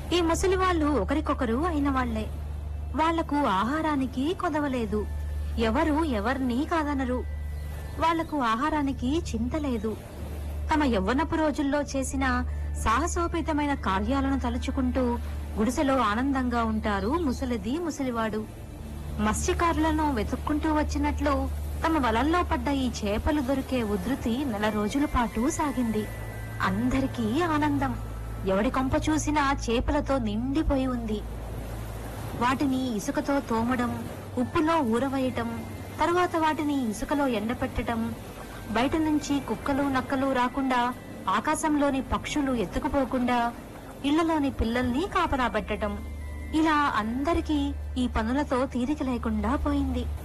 ఈ ముసలి వాళ్ళు ఒకరికొకరు అయిన వాళ్లే వాళ్లకు ఆహారానికి కొదవలేదు ఎవరు ఎవరిని కాదనరు వాళ్లకు ఆహారానికి చింత లేదు తమ యవ్వనపు రోజుల్లో చేసిన సాహసోపేతమైన కార్యాలను తలుచుకుంటూ గుడిసెలో ఆనందంగా ఉంటారు ముసలిది ముసలివాడు మత్స్యకారులను వెతుక్కుంటూ వచ్చినట్లు తమ వలల్లో పడ్డ ఈ చేపలు దొరికే ఉధృతి నెల రోజుల పాటు సాగింది అందరికీ ఆనందం ఎవడి కొంప చూసినా చేపలతో నిండిపోయి ఉంది వాటిని ఇసుకతో తోమడం ఉప్పులో ఊరవేయటం తరువాత వాటిని ఇసుకలో ఎండపెట్టడం బయట నుంచి కుక్కలు నక్కలు రాకుండా ఆకాశంలోని పక్షులు ఎత్తుకుపోకుండా ఇళ్లలోని పిల్లల్ని కాపలా పెట్టటం ఇలా అందరికీ ఈ పనులతో తీరిక లేకుండా పోయింది